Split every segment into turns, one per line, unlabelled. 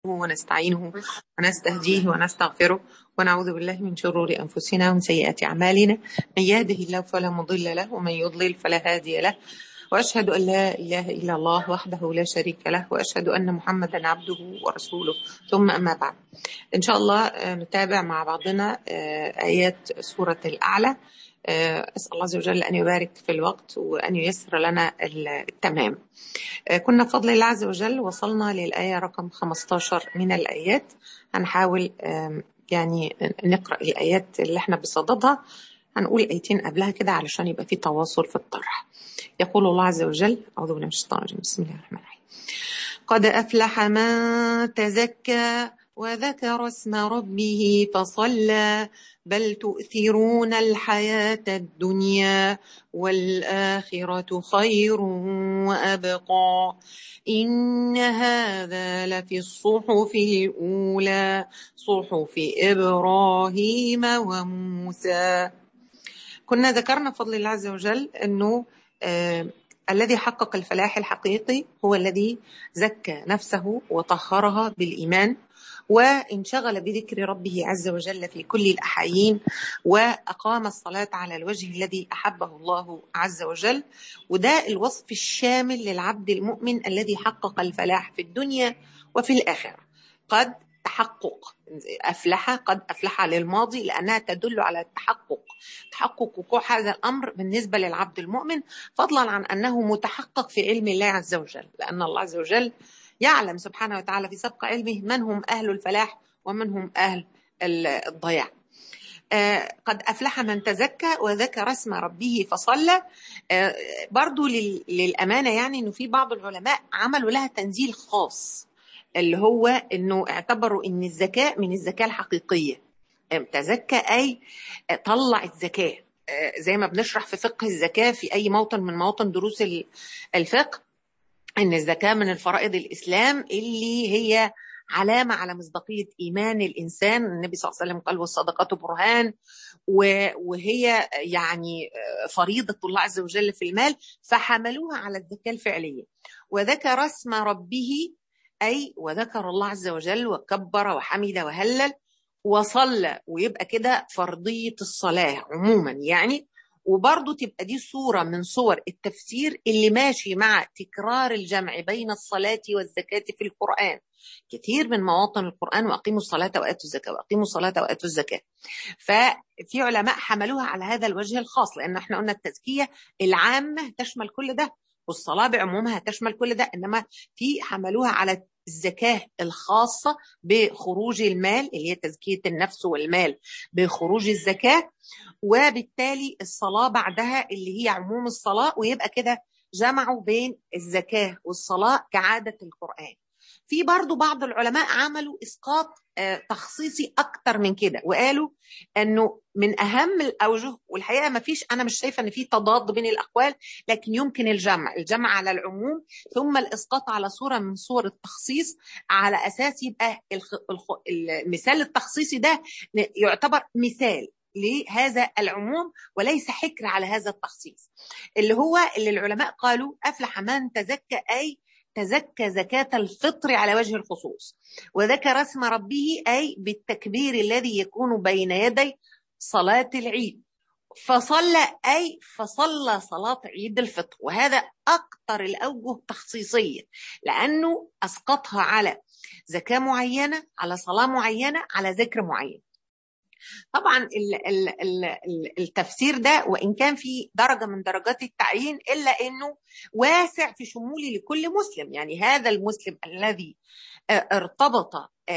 ونستعينه ونستهديه ونستغفره ونعوذ بالله من شرور أنفسنا ومن سيئات أعمالنا من يهده الله فلا مضل له ومن يضلل فلا هادي له وأشهد أن لا إله إلا الله وحده لا شريك له وأشهد أن محمدا عبده ورسوله ثم أما بعد إن شاء الله نتابع مع بعضنا آيات سورة الأعلى أسأل الله عز وجل أن يبارك في الوقت وأن ييسر لنا التمام كنا بفضل الله عز وجل وصلنا للآية رقم 15 من الآيات هنحاول يعني نقرأ الآيات اللي احنا بصددها هنقول آيتين قبلها كده علشان يبقى في تواصل في الطرح يقول الله عز وجل أعوذ بالله من الشيطان الرجيم بسم الله الرحمن الرحيم قد أفلح من تزكى وذكر اسم ربه فصلى بل تؤثرون الحياة الدنيا والآخرة خير وأبقى إن هذا لفي الصحف الأولى صحف إبراهيم وموسى كنا ذكرنا بفضل الله عز وجل أنه آه الذي حقق الفلاح الحقيقي هو الذي زكى نفسه وطهرها بالإيمان وانشغل بذكر ربه عز وجل في كل الأحايين وأقام الصلاة على الوجه الذي أحبه الله عز وجل وده الوصف الشامل للعبد المؤمن الذي حقق الفلاح في الدنيا وفي الآخرة قد تحقق أفلح قد أفلح للماضي لأنها تدل على التحقق تحقق وقوع هذا الأمر بالنسبة للعبد المؤمن فضلا عن أنه متحقق في علم الله عز وجل لأن الله عز وجل يعلم سبحانه وتعالى في سبق علمه من هم أهل الفلاح ومن هم أهل الضياع آه قد أفلح من تزكى وذكر اسم ربه فصلى آه برضو للأمانة يعني أنه في بعض العلماء عملوا لها تنزيل خاص اللي هو أنه اعتبروا أن الزكاة من الزكاة الحقيقية تزكى أي طلع الزكاة آه زي ما بنشرح في فقه الزكاة في أي موطن من مواطن دروس الفقه ان الزكاه من الفرائض الاسلام اللي هي علامه على مصداقيه ايمان الانسان النبي صلى الله عليه وسلم قال والصدقات برهان وهي يعني فريضه الله عز وجل في المال فحملوها على الزكاه الفعليه وذكر اسم ربه اي وذكر الله عز وجل وكبر وحمد وهلل وصلى ويبقى كده فرضيه الصلاه عموما يعني وبرضه تبقى دي صورة من صور التفسير اللي ماشي مع تكرار الجمع بين الصلاة والزكاة في القرآن كثير من مواطن القرآن وأقيموا الصلاة وآتوا الزكاة وأقيموا الصلاة وآتوا الزكاة ففي علماء حملوها على هذا الوجه الخاص لأن احنا قلنا التزكية العامة تشمل كل ده والصلاة بعمومها تشمل كل ده إنما في حملوها على الزكاة الخاصة بخروج المال اللي هي تزكية النفس والمال بخروج الزكاة وبالتالي الصلاة بعدها اللي هي عموم الصلاة ويبقى كده جمعوا بين الزكاة والصلاة كعادة القرآن في برضو بعض العلماء عملوا إسقاط تخصيصي أكتر من كده وقالوا أنه من أهم الأوجه والحقيقة ما فيش أنا مش شايفة أن في تضاد بين الأقوال لكن يمكن الجمع الجمع على العموم ثم الإسقاط على صورة من صور التخصيص على أساس يبقى المثال التخصيصي ده يعتبر مثال لهذا العموم وليس حكر على هذا التخصيص اللي هو اللي العلماء قالوا أفلح من تزكى أي تزكى زكاة الفطر على وجه الخصوص وذكر اسم ربه أي بالتكبير الذي يكون بين يدي صلاة العيد فصلى أي فصلى صلاة عيد الفطر وهذا أكثر الأوجه تخصيصية لأنه أسقطها على زكاة معينة على صلاة معينة على ذكر معين طبعا ال ال ال التفسير ده وان كان في درجه من درجات التعيين الا انه واسع في شموله لكل مسلم يعني هذا المسلم الذي ارتبط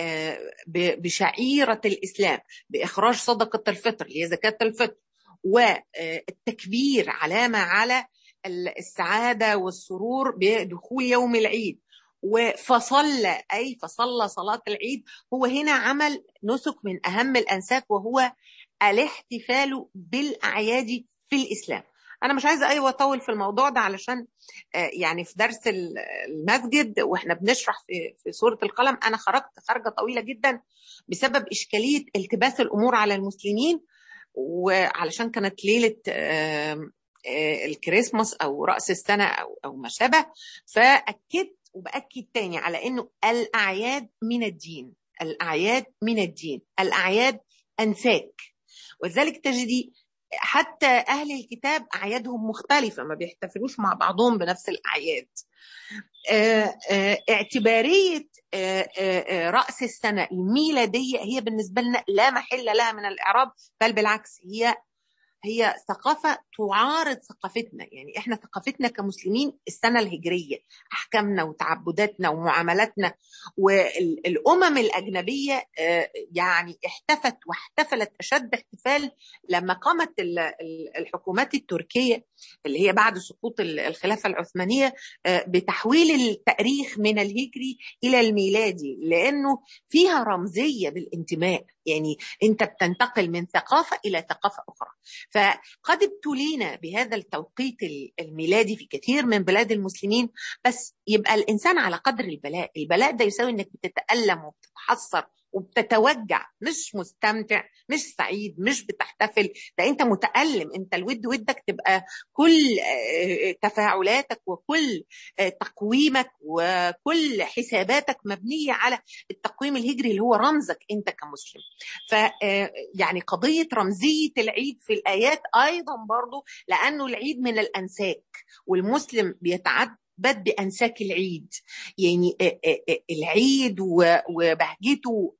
بشعيره الاسلام باخراج صدقه الفطر اللي هي زكاه الفطر والتكبير علامه على السعاده والسرور بدخول يوم العيد وفصلى أي فصلى صلاة العيد هو هنا عمل نسك من أهم الأنساك وهو الاحتفال بالأعياد في الإسلام أنا مش عايزة أيوة أطول في الموضوع ده علشان يعني في درس المسجد وإحنا بنشرح في في سورة القلم أنا خرجت خرجة طويلة جدا بسبب إشكالية التباس الأمور على المسلمين وعلشان كانت ليلة الكريسماس أو رأس السنة أو أو ما شابه فأكدت وباكد تاني على انه الاعياد من الدين الاعياد من الدين الاعياد انساك ولذلك تجدي حتى اهل الكتاب اعيادهم مختلفه ما بيحتفلوش مع بعضهم بنفس الاعياد اعتباريه راس السنه الميلاديه هي بالنسبه لنا لا محل لها من الاعراب بل بالعكس هي هي ثقافة تعارض ثقافتنا يعني احنا ثقافتنا كمسلمين السنة الهجرية احكامنا وتعبداتنا ومعاملاتنا والامم الاجنبية يعني احتفت واحتفلت اشد احتفال لما قامت الحكومات التركية اللي هي بعد سقوط الخلافة العثمانية بتحويل التاريخ من الهجري الى الميلادي لانه فيها رمزية بالانتماء يعني انت بتنتقل من ثقافه الى ثقافه اخرى فقد ابتلينا بهذا التوقيت الميلادي في كثير من بلاد المسلمين بس يبقى الانسان على قدر البلاء البلاء ده يساوي انك بتتالم وبتتحسر وبتتوجع مش مستمتع مش سعيد مش بتحتفل ده انت متألم انت الود ودك تبقى كل تفاعلاتك وكل تقويمك وكل حساباتك مبنية على التقويم الهجري اللي هو رمزك انت كمسلم ف يعني قضية رمزية العيد في الآيات أيضا برضو لأنه العيد من الأنساك والمسلم بيتعد بد بأنساك العيد يعني العيد وبهجته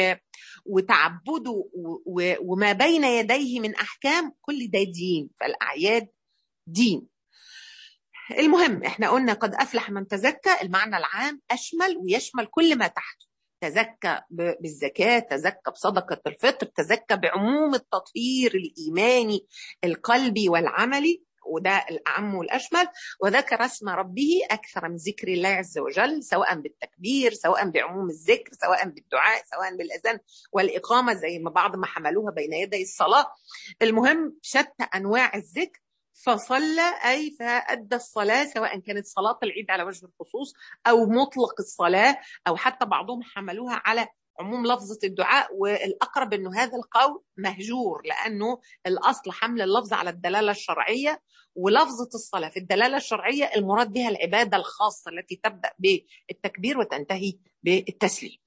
وتعبده وما بين يديه من أحكام كل ده دين فالأعياد دين المهم احنا قلنا قد أفلح من تزكى المعنى العام أشمل ويشمل كل ما تحته تزكى بالزكاة تزكى بصدقة الفطر تزكى بعموم التطهير الإيماني القلبي والعملي وده الأعم والأشمل وذكر اسم ربه أكثر من ذكر الله عز وجل سواء بالتكبير سواء بعموم الذكر سواء بالدعاء سواء بالأذان والإقامة زي ما بعض ما حملوها بين يدي الصلاة المهم شتى أنواع الذكر فصلى أي فأدى الصلاة سواء كانت صلاة العيد على وجه الخصوص أو مطلق الصلاة أو حتى بعضهم حملوها على عموم لفظة الدعاء والأقرب أنه هذا القول مهجور لأنه الأصل حمل اللفظ على الدلالة الشرعية ولفظة الصلاة في الدلالة الشرعية المراد بها العبادة الخاصة التي تبدأ بالتكبير وتنتهي بالتسليم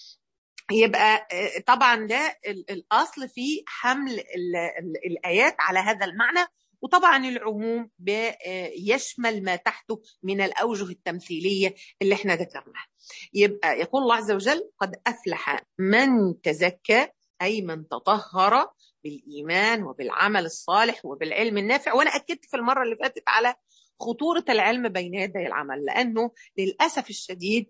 يبقى طبعا ده الأصل في حمل الآيات على هذا المعنى وطبعا العموم يشمل ما تحته من الأوجه التمثيلية اللي احنا ذكرناها يبقى يقول الله عز وجل قد أفلح من تزكى أي من تطهر بالإيمان وبالعمل الصالح وبالعلم النافع وأنا أكدت في المرة اللي فاتت على خطورة العلم بين يدي العمل لأنه للأسف الشديد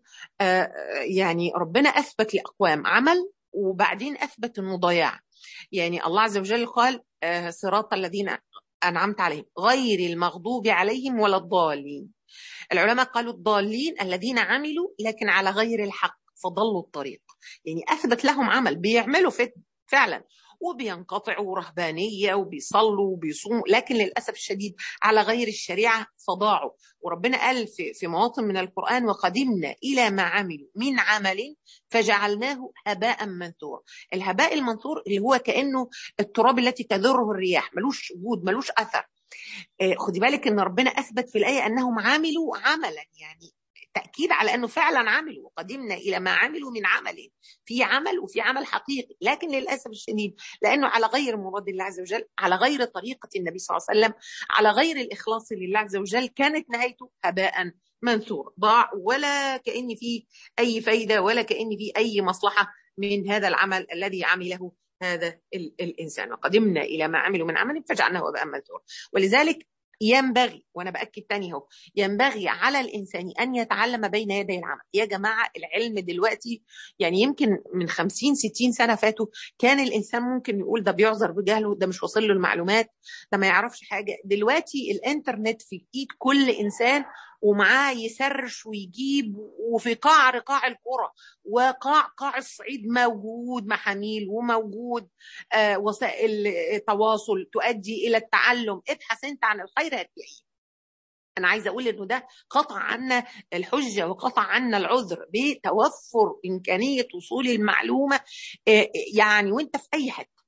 يعني ربنا أثبت لأقوام عمل وبعدين أثبت أنه ضياع يعني الله عز وجل قال صراط الذين أنعمت عليهم غير المغضوب عليهم ولا الضالين العلماء قالوا الضالين الذين عملوا لكن على غير الحق فضلوا الطريق يعني أثبت لهم عمل بيعملوا فعلا وبينقطعوا رهبانية وبيصلوا وبيصوموا لكن للأسف الشديد على غير الشريعة فضاعوا وربنا قال في, في مواطن من القرآن وقدمنا إلى ما عملوا من عمل فجعلناه هباء منثورا الهباء المنثور اللي هو كأنه التراب التي تذره الرياح ملوش وجود ملوش أثر خدي بالك ان ربنا اثبت في الايه انهم عملوا عملا يعني تأكيد على أنه فعلا عملوا وقدمنا إلى ما عملوا من عمل في عمل وفي عمل حقيقي لكن للأسف الشديد لأنه على غير مراد الله عز وجل على غير طريقة النبي صلى الله عليه وسلم على غير الإخلاص لله عز وجل كانت نهايته هباء منثور ضاع ولا كأن فيه أي فايدة ولا كأن فيه أي مصلحة من هذا العمل الذي عمله هذا الإنسان وقدمنا إلى ما عملوا من عمل فجعلناه هباء منثورا ولذلك ينبغي وانا باكد تاني اهو ينبغي على الانسان ان يتعلم بين يدي العمل يا جماعه العلم دلوقتي يعني يمكن من 50 60 سنه فاتوا كان الانسان ممكن يقول ده بيعذر بجهله ده مش واصل له المعلومات ده ما يعرفش حاجه دلوقتي الانترنت في ايد كل انسان ومعاه يسرش ويجيب وفي قاع رقاع القرى وقاع قاع الصعيد موجود محاميل وموجود آه وسائل تواصل تؤدي الى التعلم ابحث انت عن الخير هتلاقيه انا عايزه اقول انه ده قطع عنا الحجه وقطع عنا العذر بتوفر امكانيه وصول المعلومه آه يعني وانت في اي حته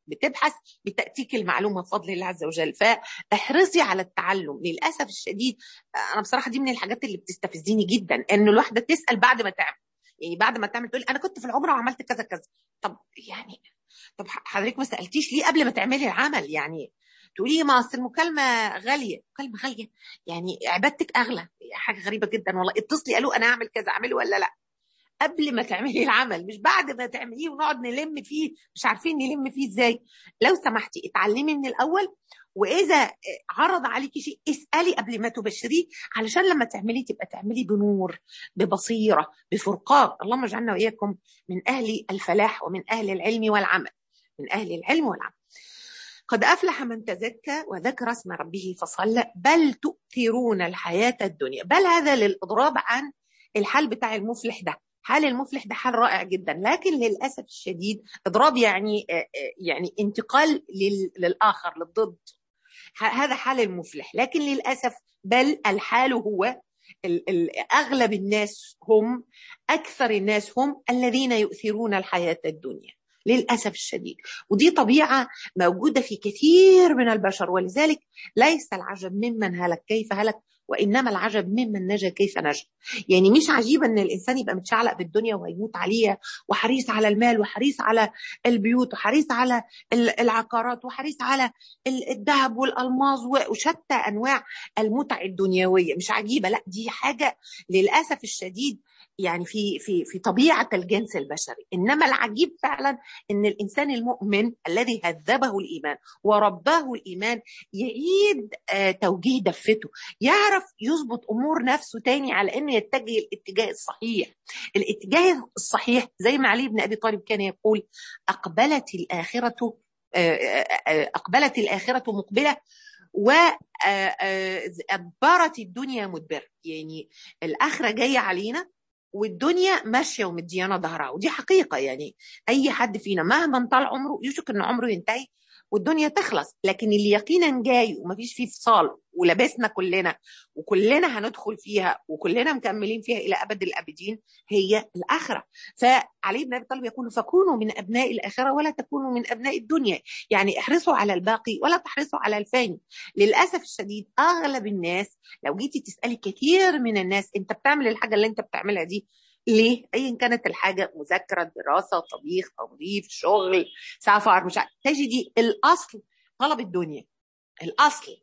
بتبحث بتاتيك المعلومه بفضل الله عز وجل فاحرصي على التعلم للاسف الشديد انا بصراحه دي من الحاجات اللي بتستفزني جدا ان الواحده تسال بعد ما تعمل يعني بعد ما تعمل تقول انا كنت في العمره وعملت كذا كذا طب يعني طب حضرتك ما سالتيش ليه قبل ما تعملي العمل يعني تقولي ما اصل المكالمه غاليه مكالمه غاليه يعني عبادتك اغلى حاجه غريبه جدا والله اتصلي قالوا انا اعمل كذا اعمله ولا لا قبل ما تعملي العمل مش بعد ما تعمليه ونقعد نلم فيه مش عارفين نلم فيه ازاي لو سمحتي اتعلمي من الاول واذا عرض عليكي شيء اسالي قبل ما تبشريه علشان لما تعملي تبقى تعملي بنور ببصيره بفرقان اللهم اجعلنا واياكم من اهل الفلاح ومن اهل العلم والعمل من اهل العلم والعمل قد افلح من تزكى وذكر اسم ربه فصلى بل تؤثرون الحياه الدنيا بل هذا للاضراب عن الحال بتاع المفلح ده حال المفلح ده حال رائع جدا لكن للاسف الشديد اضراب يعني يعني انتقال للاخر للضد هذا حال المفلح لكن للاسف بل الحال هو اغلب الناس هم اكثر الناس هم الذين يؤثرون الحياه الدنيا للاسف الشديد ودي طبيعه موجوده في كثير من البشر ولذلك ليس العجب ممن هلك كيف هلك وانما العجب ممن نجا كيف نجا يعني مش عجيب ان الانسان يبقى متشعلق بالدنيا ويموت عليها وحريص على المال وحريص على البيوت وحريص على العقارات وحريص على الذهب والالماظ وشتى انواع المتع الدنيويه مش عجيبه لا دي حاجه للاسف الشديد يعني في في في طبيعه الجنس البشري انما العجيب فعلا ان الانسان المؤمن الذي هذبه الايمان ورباه الايمان يعيد توجيه دفته يعرف يظبط امور نفسه تاني على انه يتجه الاتجاه الصحيح الاتجاه الصحيح زي ما علي بن ابي طالب كان يقول اقبلت الاخره اقبلت الاخره مقبله وأدبرت الدنيا مدبرة يعني الآخرة جاية علينا والدنيا ماشيه ومديانه ظهرها ودي حقيقه يعني اي حد فينا مهما طال عمره يشك ان عمره ينتهي والدنيا تخلص لكن اللي يقينا جاي ومفيش فيه فصال ولبسنا كلنا وكلنا هندخل فيها وكلنا مكملين فيها الى ابد الابدين هي الاخره فعلي بن ابي طالب يقول فكونوا من ابناء الاخره ولا تكونوا من ابناء الدنيا يعني احرصوا على الباقي ولا تحرصوا على الفاني للاسف الشديد اغلب الناس لو جيتي تسالي كثير من الناس انت بتعمل الحاجه اللي انت بتعملها دي ليه؟ ايا كانت الحاجه مذاكره دراسه طبيخ تنظيف شغل سفر مش تجدي الاصل طلب الدنيا الاصل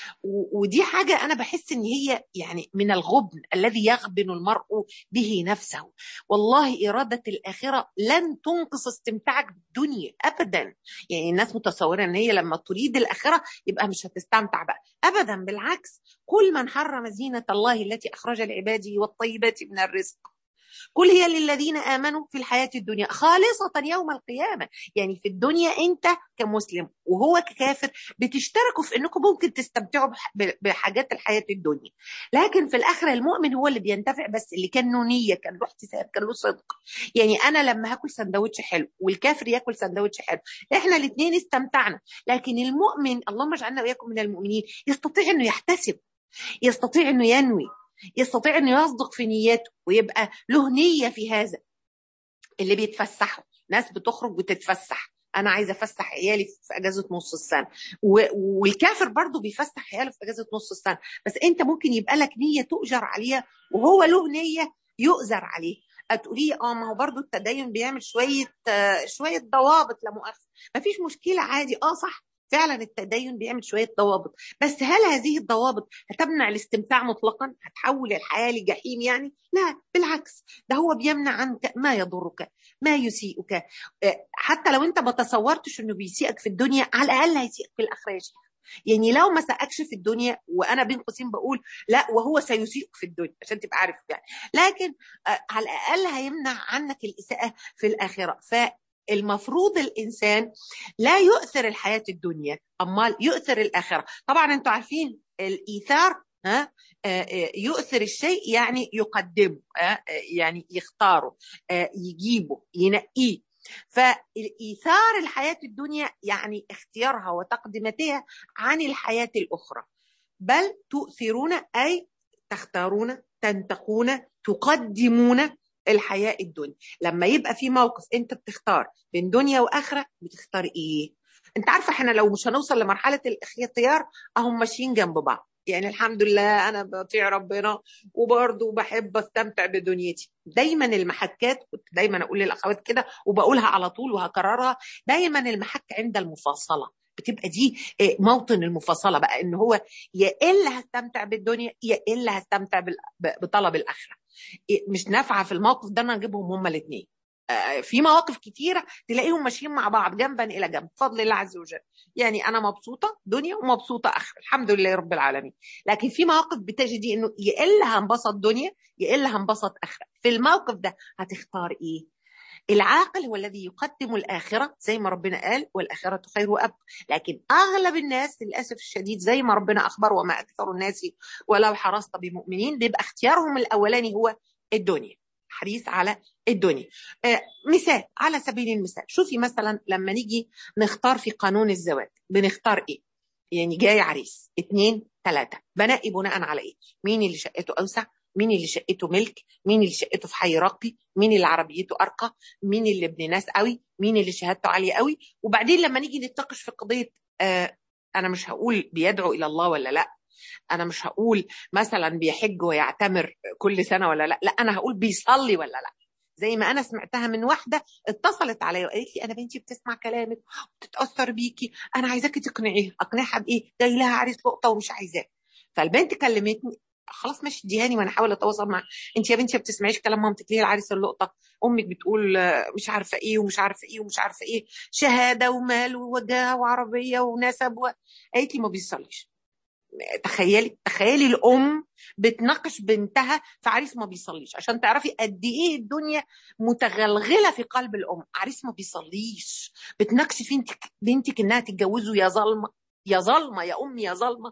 ودي حاجة أنا بحس إن هي يعني من الغبن الذي يغبن المرء به نفسه والله إرادة الآخرة لن تنقص استمتاعك بالدنيا أبدا يعني الناس متصورة إن هي لما تريد الآخرة يبقى مش هتستمتع بقى أبدا بالعكس كل من حرم زينة الله التي أخرج لعباده والطيبات من الرزق كل هي للذين امنوا في الحياه الدنيا خالصه يوم القيامه يعني في الدنيا انت كمسلم وهو ككافر بتشتركوا في انكم ممكن تستمتعوا بحاجات الحياه الدنيا لكن في الاخره المؤمن هو اللي بينتفع بس اللي كان له نيه كان له احتساب كان له صدق يعني انا لما هاكل سندوتش حلو والكافر ياكل سندوتش حلو احنا الاثنين استمتعنا لكن المؤمن اللهم اجعلنا واياكم من المؤمنين يستطيع انه يحتسب يستطيع انه ينوي يستطيع انه يصدق في نيته ويبقى له نيه في هذا اللي بيتفسحوا ناس بتخرج بتتفسح انا عايزه افسح عيالي في اجازه نص السنه والكافر برضه بيفسح عياله في اجازه نص السنه بس انت ممكن يبقى لك نيه تؤجر عليها وهو له نيه يؤذر عليه هتقولي اه ما هو برضه التدين بيعمل شويه آه شويه ضوابط لا مؤاخذه مفيش مشكله عادي اه صح فعلا التدين بيعمل شويه ضوابط بس هل هذه الضوابط هتمنع الاستمتاع مطلقا هتحول الحياه لجحيم يعني لا بالعكس ده هو بيمنع عنك ما يضرك ما يسيئك حتى لو انت ما تصورتش انه بيسيئك في الدنيا على الاقل هيسيئك في الاخره يا شيخ يعني لو ما سأكش في الدنيا وانا بين قوسين بقول لا وهو سيسيئك في الدنيا عشان تبقى عارف يعني لكن على الاقل هيمنع عنك الاساءه في الاخره ف المفروض الانسان لا يؤثر الحياه الدنيا امال يؤثر الاخره طبعا انتم عارفين الايثار ها يؤثر الشيء يعني يقدمه يعني يختاره يجيبه ينقيه فالايثار الحياه الدنيا يعني اختيارها وتقدمتها عن الحياه الاخرى بل تؤثرون اي تختارون تنتقون تقدمون الحياه الدنيا لما يبقى في موقف انت بتختار بين دنيا واخره بتختار ايه انت عارفه احنا لو مش هنوصل لمرحله الاختيار اهم ماشيين جنب بعض يعني الحمد لله انا بطيع ربنا وبرضه بحب استمتع بدنيتي دايما المحكات كنت دايما اقول للاخوات كده وبقولها على طول وهكررها دايما المحك عند المفاصله بتبقى دي موطن المفاصله بقى ان هو يا الا هستمتع بالدنيا يا الا هستمتع بطلب الاخره مش نافعه في الموقف ده انا اجيبهم هما الاثنين في مواقف كتيرة تلاقيهم ماشيين مع بعض جنبا إلى جنب بفضل الله عز وجل يعني أنا مبسوطة دنيا ومبسوطة آخرة الحمد لله رب العالمين لكن في مواقف بتجدي إنه يا إلا هنبسط دنيا يا إلا هنبسط آخرة في الموقف ده هتختار إيه العاقل هو الذي يقدم الآخرة زي ما ربنا قال والآخرة خير وأبقى لكن أغلب الناس للأسف الشديد زي ما ربنا أخبر وما أكثر الناس ولو حرصت بمؤمنين بيبقى اختيارهم الأولاني هو الدنيا حريص على الدنيا آه مثال على سبيل المثال شوفي مثلا لما نيجي نختار في قانون الزواج بنختار ايه يعني جاي عريس اتنين تلاتة بنقي بناء على ايه مين اللي شقته اوسع مين اللي شقته ملك مين اللي شقته في حي راقي مين اللي عربيته ارقى مين اللي ابن ناس قوي مين اللي شهادته عاليه قوي وبعدين لما نيجي نتناقش في قضيه آه انا مش هقول بيدعو الى الله ولا لا انا مش هقول مثلا بيحج ويعتمر كل سنه ولا لا لا انا هقول بيصلي ولا لا زي ما انا سمعتها من واحده اتصلت عليا وقالت لي انا بنتي بتسمع كلامك وبتتاثر بيكي انا عايزاكي تقنعيها اقنعها بايه جاي لها عريس لقطه ومش عايزاه فالبنت كلمتني خلاص ماشي اديهاني وانا احاول اتواصل معاها انت يا بنتي ما بتسمعيش كلام مامتك ليه العريس اللقطه امك بتقول مش عارفه ايه ومش عارفه ايه ومش عارفه ايه شهاده ومال ووجاهه وعربيه ونسب و... قالت لي ما بيصليش تخيلي تخيلي الام بتناقش بنتها في عريس ما بيصليش عشان تعرفي قد ايه الدنيا متغلغله في قلب الام عريس ما بيصليش بتناقشي في بنتك بنتك انها تتجوزه يا ظالمه يا ظالمه يا امي يا ظالمه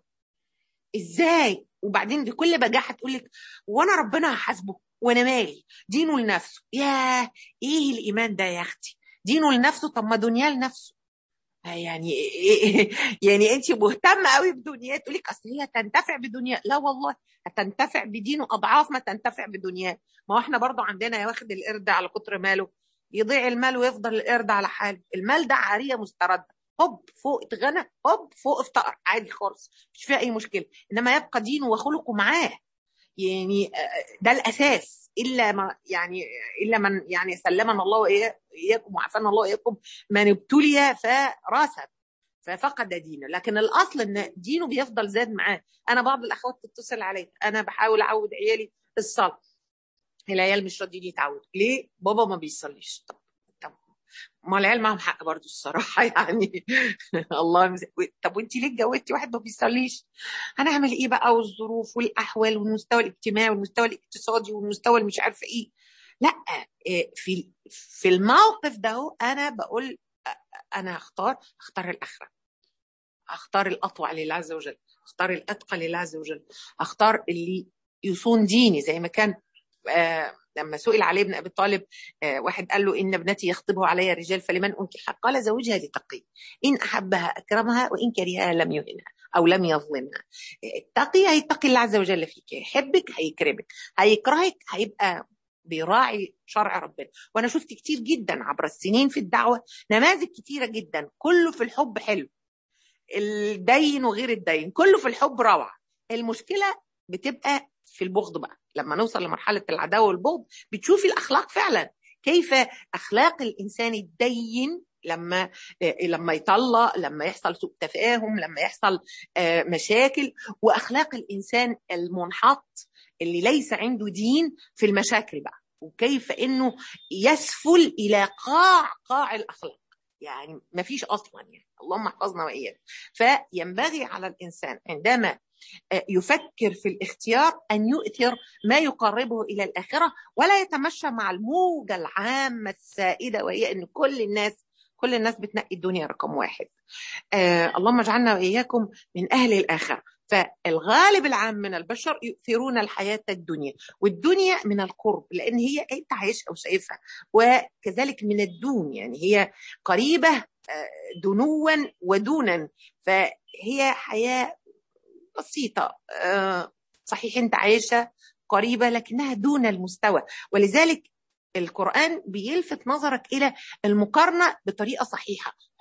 ازاي وبعدين بكل بجاحه تقول لك وانا ربنا هحاسبه وانا مالي دينه لنفسه ياه ايه الايمان ده يا اختي دينه لنفسه طب ما دنياه لنفسه يعني يعني انت مهتمه قوي بدنياه تقول لك اصل هي تنتفع بدنيا لا والله هتنتفع بدينه اضعاف ما تنتفع بدنياه ما هو احنا برضو عندنا يا واخد القرد على كتر ماله يضيع المال ويفضل القرد على حاله المال ده عاريه مسترده هوب فوق اتغنى هوب فوق افتقر عادي خالص مش فيها اي مشكله انما يبقى دينه وخلقه معاه يعني ده الاساس الا ما يعني الا من يعني سلمنا الله واياكم وعافانا الله واياكم من ابتلي فراسب ففقد دينه لكن الاصل ان دينه بيفضل زاد معاه انا بعض الاخوات تتصل علي انا بحاول اعود عيالي الصلاه العيال مش راضيين يتعودوا ليه بابا ما بيصليش طب ما العيال معاهم حق برضه الصراحه يعني الله مز... طب وانت ليه اتجوزتي واحد ما بيصليش؟ هنعمل ايه بقى والظروف والاحوال والمستوى الاجتماعي والمستوى الاقتصادي والمستوى اللي مش عارفه ايه لا في في الموقف ده انا بقول انا هختار اختار الاخره اختار الاطوع لله عز وجل اختار الاتقى لله عز وجل اختار اللي يصون ديني زي ما كان آه لما سئل علي بن ابي طالب آه واحد قال له ان ابنتي يخطبه علي رجال فلمن انكح قال زوجها لتقي ان احبها اكرمها وان كرهها لم يهنها او لم يظلمها التقي هيتقي الله عز وجل فيك يحبك هيكرمك هيكرهك هيبقى بيراعي شرع ربنا وانا شفت كتير جدا عبر السنين في الدعوه نماذج كتيره جدا كله في الحب حلو الدين وغير الدين كله في الحب روعه المشكله بتبقى في البغض بقى لما نوصل لمرحله العداوه والبغض بتشوفي الاخلاق فعلا كيف اخلاق الانسان الدين لما لما يطلق لما يحصل سوء تفاهم لما يحصل مشاكل واخلاق الانسان المنحط اللي ليس عنده دين في المشاكل بقى وكيف انه يسفل الى قاع قاع الاخلاق يعني ما فيش اصلا يعني اللهم احفظنا واياك فينبغي على الانسان عندما يفكر في الاختيار ان يؤثر ما يقربه الى الاخره ولا يتمشى مع الموجه العامه السائده وهي ان كل الناس كل الناس بتنقي الدنيا رقم واحد آه اللهم اجعلنا واياكم من اهل الاخره فالغالب العام من البشر يؤثرون الحياة الدنيا والدنيا من القرب لأن هي أنت عايشها وشايفها وكذلك من الدون يعني هي قريبة دنوا ودونا فهي حياة بسيطة صحيح أنت عايشة قريبة لكنها دون المستوى ولذلك القرآن بيلفت نظرك إلى المقارنة بطريقة صحيحة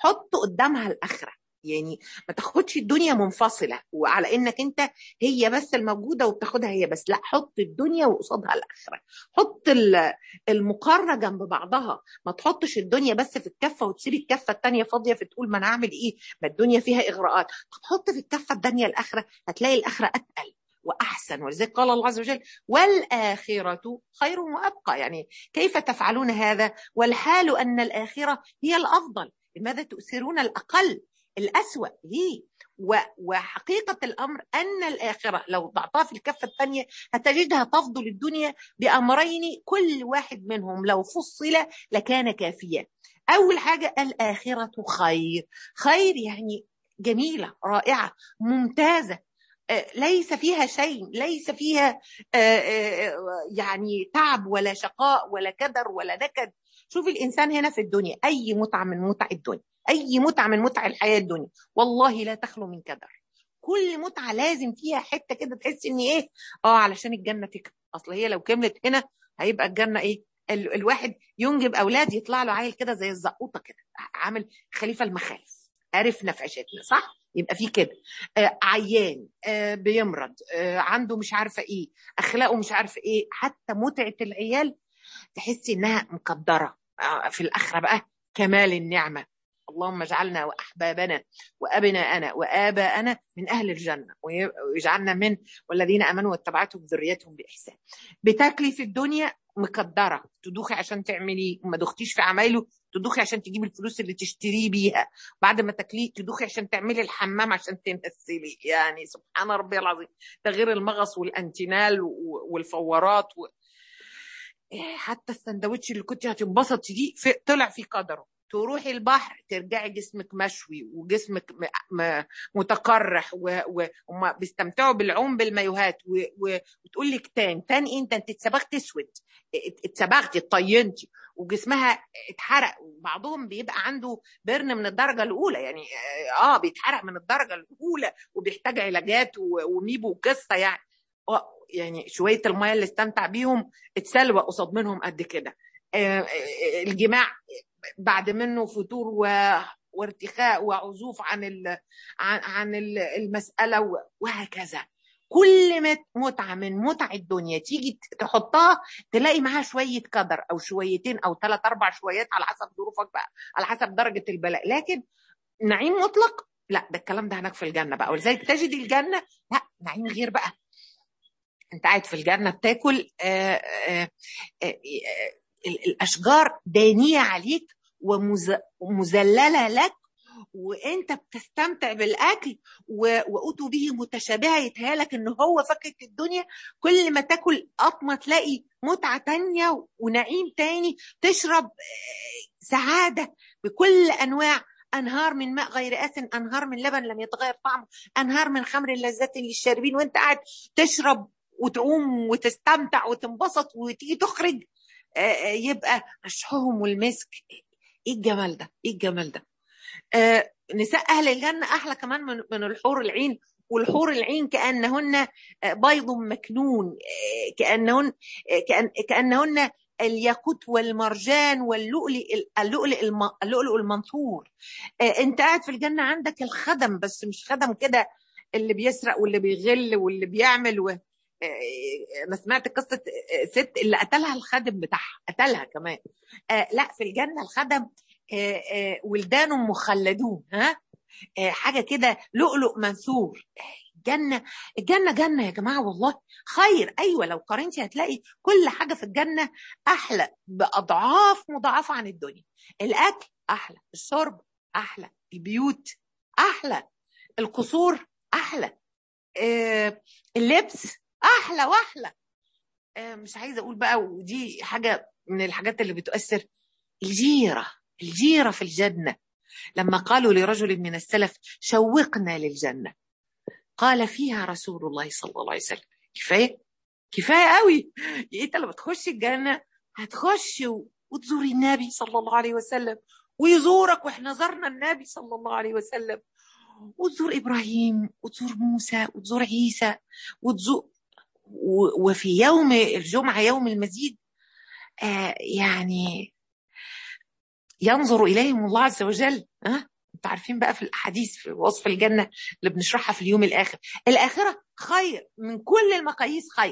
حط قدامها الاخره يعني ما تاخدش الدنيا منفصله وعلى انك انت هي بس الموجوده وبتاخدها هي بس لا حط الدنيا وقصادها الاخره حط المقارنه جنب بعضها ما تحطش الدنيا بس في الكفه وتسيب الكفه الثانيه فاضيه فتقول ما انا اعمل ايه ما الدنيا فيها اغراءات طب حط في الكفه الثانيه الاخره هتلاقي الاخره اتقل واحسن ولذلك قال الله عز وجل والاخره خير وابقى يعني كيف تفعلون هذا والحال ان الاخره هي الافضل لماذا تؤثرون الاقل الأسوأ ليه وحقيقة الأمر أن الآخرة لو ضعتها في الكفة الثانية هتجدها تفضل الدنيا بأمرين كل واحد منهم لو فصل لكان كافيا أول حاجة الآخرة خير خير يعني جميلة رائعة ممتازة ليس فيها شيء ليس فيها يعني تعب ولا شقاء ولا كدر ولا نكد شوف الإنسان هنا في الدنيا أي متعة من متع الدنيا اي متعه من متع الحياه الدنيا والله لا تخلو من كدر كل متعه لازم فيها حته كده تحس ان ايه اه علشان الجنه تكمل اصل هي لو كملت هنا هيبقى الجنه ايه ال الواحد ينجب اولاد يطلع له عيل كده زي الزقوطه كده عامل خليفه المخالف عارف نفعشتنا صح يبقى في كده آه عيان آه بيمرض آه عنده مش عارفه ايه اخلاقه مش عارفه ايه حتى متعه العيال تحسي انها مقدره آه في الاخره بقى كمال النعمه اللهم اجعلنا واحبابنا وابناءنا واباءنا من اهل الجنه ويجعلنا من والذين امنوا واتبعتهم ذريتهم باحسان. بتاكلي في الدنيا مقدره تدوخي عشان تعملي وما دختيش في عمايله تدوخي عشان تجيبي الفلوس اللي تشتريه بيها بعد ما تاكليه تدوخي عشان تعملي الحمام عشان تنسلي يعني سبحان ربي العظيم ده غير المغص والانتينال والفورات و... حتى السندوتش اللي كنت هتنبسطي دي طلع في قدره تروحي البحر ترجعي جسمك مشوي وجسمك متقرح وهم بيستمتعوا بالعوم بالمايوهات وتقول لك تان تان انت انت اتسبغت اسود اتسبغتي اتطينتي وجسمها اتحرق وبعضهم بيبقى عنده برن من الدرجه الاولى يعني اه بيتحرق من الدرجه الاولى وبيحتاج علاجات وميبو وقصه يعني يعني شويه الميه اللي استمتع بيهم اتسلوى قصاد منهم قد كده الجماع بعد منه فتور و... وارتخاء وعزوف عن ال... عن عن المساله وهكذا كل متعه من متع الدنيا تيجي تحطها تلاقي معاها شويه قدر او شويتين او ثلاث اربع شويات على حسب ظروفك بقى على حسب درجه البلاء لكن نعيم مطلق لا ده الكلام ده هناك في الجنه بقى ولذلك تجد الجنه لا نعيم غير بقى انت قاعد في الجنه بتاكل آآ آآ آآ الاشجار دانيه عليك ومذلله لك وانت بتستمتع بالاكل واتوا به متشابهه يتهيالك ان هو فكره الدنيا كل ما تاكل قطمه تلاقي متعه تانية ونعيم تاني تشرب سعاده بكل انواع انهار من ماء غير آسن انهار من لبن لم يتغير طعمه انهار من خمر لذة للشاربين وانت قاعد تشرب وتعوم وتستمتع وتنبسط وتيجي تخرج يبقى رشحهم والمسك ايه الجمال ده ايه الجمال ده آه نساء اهل الجنه احلى كمان من من الحور العين والحور العين كانهن بيض مكنون كانهن كأن كانهن الياقوت والمرجان واللؤلؤ اللؤلؤ اللؤلؤ المنثور انت قاعد في الجنه عندك الخدم بس مش خدم كده اللي بيسرق واللي بيغل واللي بيعمل و... انا سمعت قصه ست اللي قتلها الخادم بتاعها قتلها كمان آه لا في الجنه الخدم آه آه ولدان مخلدون ها آه حاجه كده لؤلؤ منثور الجنة الجنة جنة يا جماعة والله خير أيوة لو قارنتي هتلاقي كل حاجة في الجنة أحلى بأضعاف مضاعفة عن الدنيا الأكل أحلى الشرب أحلى البيوت أحلى القصور أحلى آه اللبس احلى واحلى آه مش عايزه اقول بقى ودي حاجه من الحاجات اللي بتؤثر الجيره الجيره في الجنه لما قالوا لرجل من السلف شوقنا للجنه قال فيها رسول الله صلى الله عليه وسلم كفايه كفايه قوي انت لما تخش الجنه هتخش وتزوري النبي صلى الله عليه وسلم ويزورك واحنا زرنا النبي صلى الله عليه وسلم وتزور ابراهيم وتزور موسى وتزور عيسى وتزور وفي يوم الجمعة يوم المزيد آه يعني ينظر إليهم الله عز وجل آه انتوا عارفين بقى في الاحاديث في وصف الجنه اللي بنشرحها في اليوم الاخر الاخره خير من كل المقاييس خير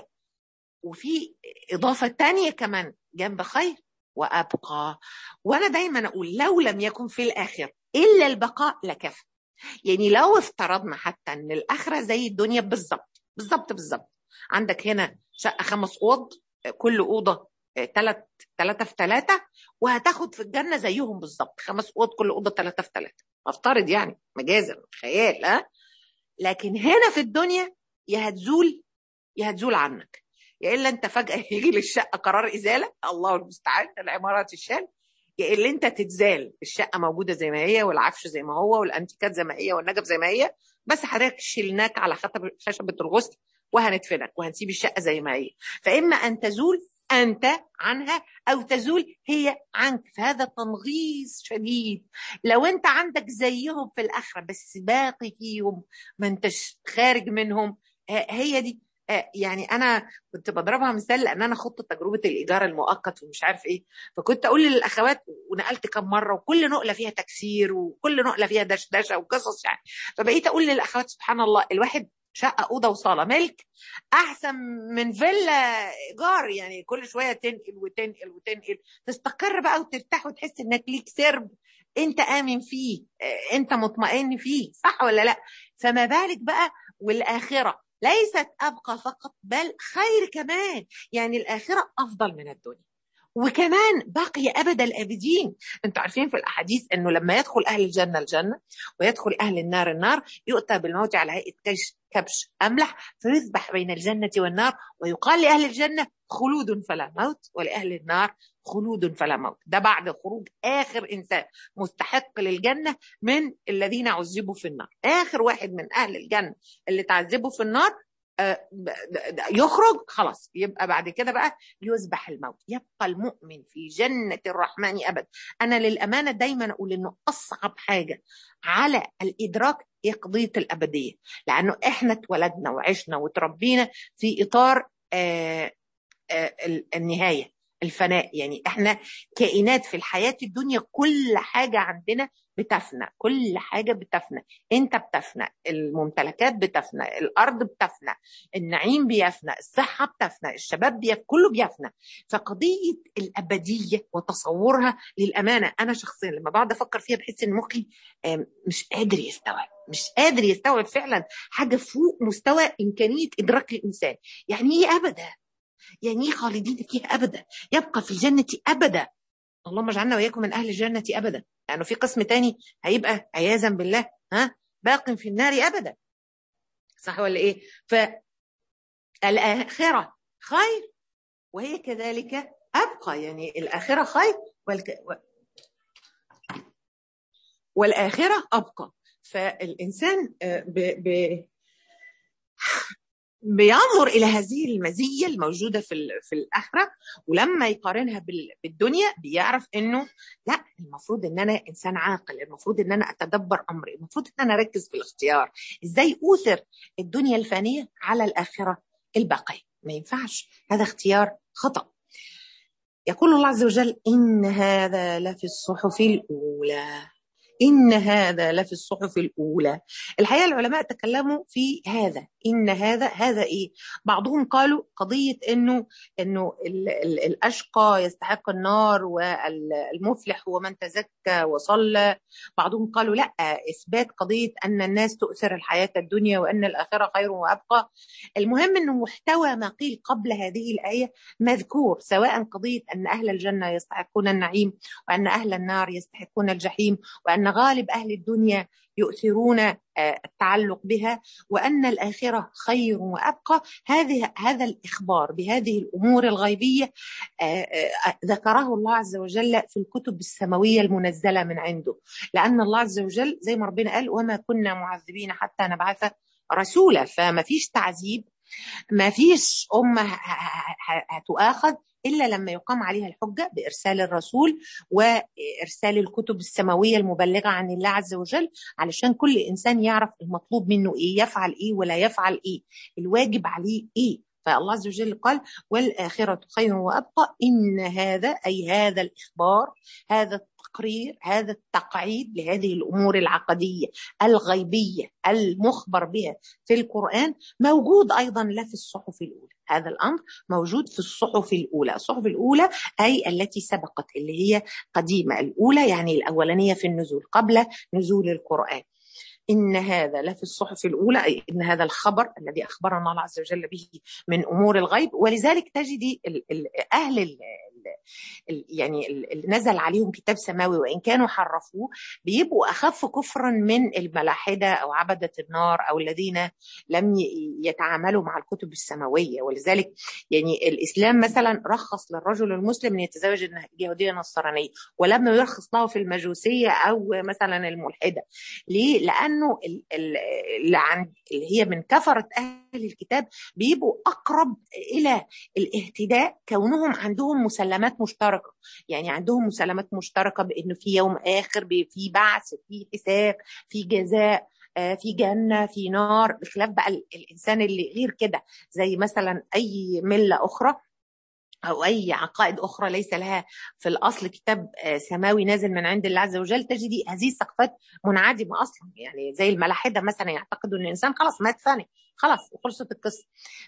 وفي اضافه تانية كمان جنب خير وابقى وانا دايما اقول لو لم يكن في الاخر الا البقاء لكفى يعني لو افترضنا حتى ان الاخره زي الدنيا بالظبط بالظبط بالظبط عندك هنا شقه خمس اوض كل اوضه ثلاث ثلاثة في ثلاثة وهتاخد في الجنة زيهم بالظبط خمس أوض كل أوضة ثلاثة في ثلاثة أفترض يعني مجازا خيال ها لكن هنا في الدنيا يا هتزول يا هتزول عنك يا إلا أنت فجأة يجي للشقة قرار إزالة الله المستعان العمارات الشال يا إلا أنت تتزال الشقة موجودة زي ما هي والعفش زي ما هو والأنتيكات زي ما هي والنجف زي ما هي بس حضرتك شلناك على خشبة الغسل وهندفنك وهنسيب الشقة زي ما هي فإما أن تزول أنت عنها أو تزول هي عنك فهذا تنغيص شديد لو أنت عندك زيهم في الآخرة بس باقي فيهم ما أنتش خارج منهم هي دي يعني انا كنت بضربها مثال لان انا خدت تجربه الايجار المؤقت ومش عارف ايه فكنت اقول للاخوات ونقلت كم مره وكل نقله فيها تكسير وكل نقله فيها دشدشه وقصص يعني فبقيت اقول للاخوات سبحان الله الواحد شقه اوضه وصاله ملك احسن من فيلا ايجار يعني كل شويه تنقل وتنقل وتنقل تستقر بقى وترتاح وتحس انك ليك سرب انت امن فيه انت مطمئن فيه صح ولا لا فما بالك بقى والاخره ليست ابقى فقط بل خير كمان يعني الاخره افضل من الدنيا وكمان باقي ابد الابدين انتوا عارفين في الاحاديث انه لما يدخل اهل الجنه الجنه ويدخل اهل النار النار يؤتى بالموت على هيئه كيش كبش املح فيذبح بين الجنه والنار ويقال لاهل الجنه خلود فلا موت ولاهل النار خلود فلا موت ده بعد خروج اخر انسان مستحق للجنه من الذين عذبوا في النار اخر واحد من اهل الجنه اللي تعذبوا في النار يخرج خلاص يبقى بعد كده بقى يذبح الموت يبقى المؤمن في جنة الرحمن أبدا أنا للأمانة دايما أقول إنه أصعب حاجة على الإدراك هي قضية الأبدية لأنه إحنا اتولدنا وعشنا وتربينا في إطار آآ آآ النهاية الفناء يعني احنا كائنات في الحياة الدنيا كل حاجة عندنا بتفنى كل حاجة بتفنى انت بتفنى الممتلكات بتفنى الارض بتفنى النعيم بيفنى الصحة بتفنى الشباب بيفنى كله بيفنى فقضية الأبدية وتصورها للأمانة أنا شخصيا لما بقعد أفكر فيها بحس إن مخي مش قادر يستوعب مش قادر يستوعب فعلا حاجة فوق مستوى إمكانية إدراك الإنسان يعني إيه أبدا يعني ايه خالدين فيها ابدا يبقى في الجنه ابدا اللهم اجعلنا واياكم من اهل الجنه ابدا لانه يعني في قسم تاني هيبقى عياذا بالله ها باق في النار ابدا صح ولا ايه فالاخره خير وهي كذلك ابقى يعني الاخره خير والك... والاخره ابقى فالانسان ب... ب... بينظر الى هذه المزيه الموجوده في في الاخره ولما يقارنها بالدنيا بيعرف انه لا المفروض ان انا انسان عاقل المفروض ان انا اتدبر امري المفروض ان انا اركز في الاختيار ازاي اوثر الدنيا الفانيه على الاخره الباقيه ما ينفعش هذا اختيار خطا يقول الله عز وجل ان هذا لفي الصحف الاولى إن هذا لفي الصحف الأولى الحقيقة العلماء تكلموا في هذا إن هذا هذا إيه بعضهم قالوا قضية إنه إنه ال ال الأشقى يستحق النار والمفلح هو من تزكى وصلى بعضهم قالوا لا إثبات قضية أن الناس تؤثر الحياة الدنيا وأن الآخرة خير وأبقى المهم أنه محتوى ما قيل قبل هذه الآية مذكور سواء قضية أن أهل الجنة يستحقون النعيم وأن أهل النار يستحقون الجحيم وأن غالب أهل الدنيا يؤثرون التعلق بها وأن الآخرة خير وأبقى هذه هذا الإخبار بهذه الأمور الغيبية ذكره الله عز وجل في الكتب السماوية المنزلة من عنده لأن الله عز وجل زي ما ربنا قال وما كنا معذبين حتى نبعث رسولا فما فيش تعذيب ما فيش أمة هتؤاخذ إلا لما يقام عليها الحجة بإرسال الرسول وإرسال الكتب السماوية المبلغة عن الله عز وجل علشان كل إنسان يعرف المطلوب منه إيه يفعل إيه ولا يفعل إيه الواجب عليه إيه فالله عز وجل قال والآخرة خير وأبقى إن هذا أي هذا الإخبار هذا التقرير هذا التقعيد لهذه الامور العقديه الغيبيه المخبر بها في القران موجود ايضا لا في الصحف الاولى هذا الامر موجود في الصحف الاولى، الصحف الاولى اي التي سبقت اللي هي قديمه الاولى يعني الاولانيه في النزول قبل نزول القران. إن هذا لفي الصحف الأولى أي إن هذا الخبر الذي أخبرنا الله عز وجل به من أمور الغيب ولذلك تجدي أهل يعني اللي نزل عليهم كتاب سماوي وان كانوا حرفوه بيبقوا اخف كفرا من الملاحده او عبده النار او الذين لم يتعاملوا مع الكتب السماويه ولذلك يعني الاسلام مثلا رخص للرجل المسلم ان يتزوج اليهوديه النصرانيه ولم يرخص له في المجوسيه او مثلا الملحده ليه؟ لانه اللي عند اللي هي من كفره اهل الكتاب بيبقوا اقرب الى الاهتداء كونهم عندهم مسلمات مشتركه يعني عندهم مسلمات مشتركه بانه في يوم اخر في بعث في حساب في جزاء في جنة في نار بخلاف بقى الإنسان اللي غير كده زي مثلا أي ملة أخرى أو أي عقائد أخرى ليس لها في الأصل كتاب سماوي نازل من عند الله عز وجل تجدي هذه الثقافات منعدمة أصلا يعني زي الملاحدة مثلا يعتقدوا أن الإنسان خلاص مات فاني خلاص وخلصت القصة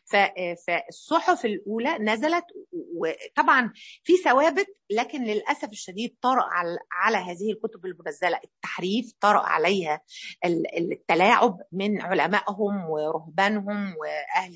فالصحف الأولى نزلت وطبعا في ثوابت لكن للأسف الشديد طرأ على هذه الكتب المنزلة التحريف طرأ عليها التلاعب من علمائهم ورهبانهم وأهل